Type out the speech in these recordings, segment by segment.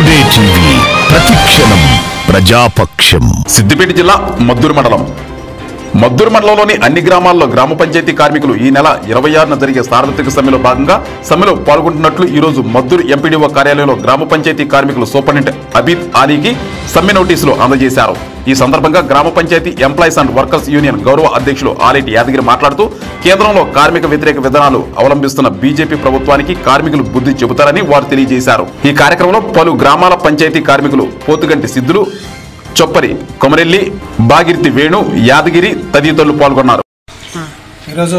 today TV ప్రతిక్షణం ప్రజాపక్షం సిద్దిపేట జిల్లా మద్దూరు మండలం మద్దూరు మండలంలోని అన్ని గ్రామాల్లో గ్రామ పంచాయతీ కార్మికులు ఈ నెల ఇరవై ఆరున జరిగే సార్వత్రిక సమ్మెలో భాగంగా సమ్మెలో పాల్గొంటున్నట్లు ఈ రోజు మద్దూరు ఎంపీడీఓ కార్యాలయంలో గ్రామ పంచాయతీ కార్మికులు సూపరింటెండెంట్ అబీద్ ఆలీకి సమ్మె నోటీసులు అందజేశారు ఈ సందర్భంగా గ్రామ panchayat employees and workers union గౌరవ అధ్యక్షులు ఆలేటి యాదగిరి మాట్లాడుతూ కేంద్రంలో కార్మిక వ్యతిరేక విధానాలు అవలంబిస్తున్న బీజేపీ ప్రభుత్వానికి కార్మికులు బుద్ధి చెబుతారని వారు తెలియజేశారు ఈ కార్యక్రమంలో పలు గ్రామాల పంచాయతీ కార్మికులు పోతుగంటి సిద్ధులు చొప్పరి కొమరెల్లి బాగిర్తి వేణు యాదగిరి తదితరులు పాల్గొన్నారు ఈరోజు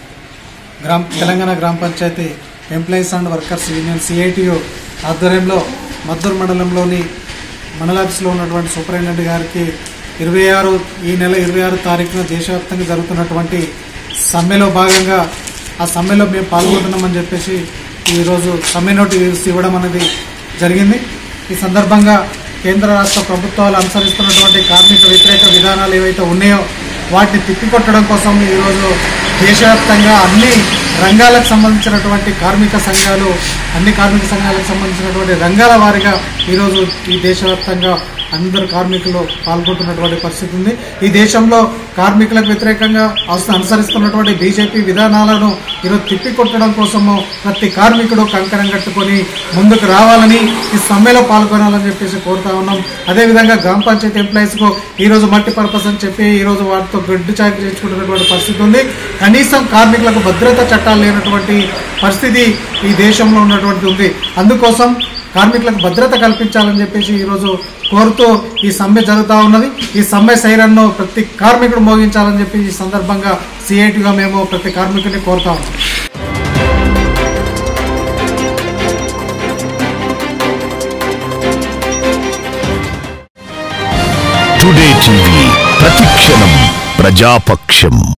గ్రామ తెలంగాణ గ్రామ panchayat employees and workers union CITU ఆధ్వర్యంలో మద్దూరు మండలంలోని మండలాఫీస్లో ఉన్నటువంటి సూపరింటెండెంట్ గారికి ఇరవై ఆరు ఈ నెల ఇరవై ఆరు తారీఖున దేశవ్యాప్తంగా జరుగుతున్నటువంటి సమ్మెలో భాగంగా ఆ సమ్మెలో మేము పాల్గొంటున్నామని చెప్పేసి ఈరోజు సమ్మె నోటీస్ ఇవ్వడం అనేది జరిగింది ఈ సందర్భంగా కేంద్ర రాష్ట్ర ప్రభుత్వాలు అనుసరిస్తున్నటువంటి కార్మిక వ్యతిరేక విధానాలు ఏవైతే ఉన్నాయో వాటిని తిప్పికొట్టడం కోసం ఈరోజు దేశవ్యాప్తంగా అన్ని రంగాలకు సంబంధించినటువంటి కార్మిక సంఘాలు అన్ని కార్మిక సంఘాలకు సంబంధించినటువంటి రంగాల వారిగా ఈరోజు ఈ దేశవ్యాప్తంగా అందరు కార్మికులు పాల్గొంటున్నటువంటి పరిస్థితి ఉంది ఈ దేశంలో కార్మికులకు వ్యతిరేకంగా అస- అనుసరిస్తున్నటువంటి బీజేపీ విధానాలను ఈరోజు తిప్పికొట్టడం కోసము ప్రతి కార్మికుడు కంకణం కట్టుకొని ముందుకు రావాలని ఈ సమ్మెలో పాల్గొనాలని చెప్పేసి కోరుతా ఉన్నాం అదేవిధంగా గ్రామ పంచాయతీ ఎంప్లాయీస్కు ఈరోజు మల్టీ పర్పస్ అని చెప్పి ఈరోజు వాటితో గడ్డు చాకరీ చేసుకుంటున్నటువంటి పరిస్థితి ఉంది కనీసం కార్మికులకు భద్రత చట్టాలు లేనటువంటి పరిస్థితి ఈ దేశంలో ఉన్నటువంటి ఉంది అందుకోసం కార్మికులకు భద్రత కల్పించాలని చెప్పేసి ఈరోజు కోరుతూ ఈ సమ్మె జరుగుతూ ఉన్నది ఈ సమ్మె సైరన్ను ప్రతి కార్మికుడు మోగించాలని చెప్పి ఈ సందర్భంగా సిఐటిగా మేము ప్రతి కార్మికుడిని కోరుతా ఉన్నాం టుడే టీవీ ప్రతిక్షణం ప్రజాపక్షం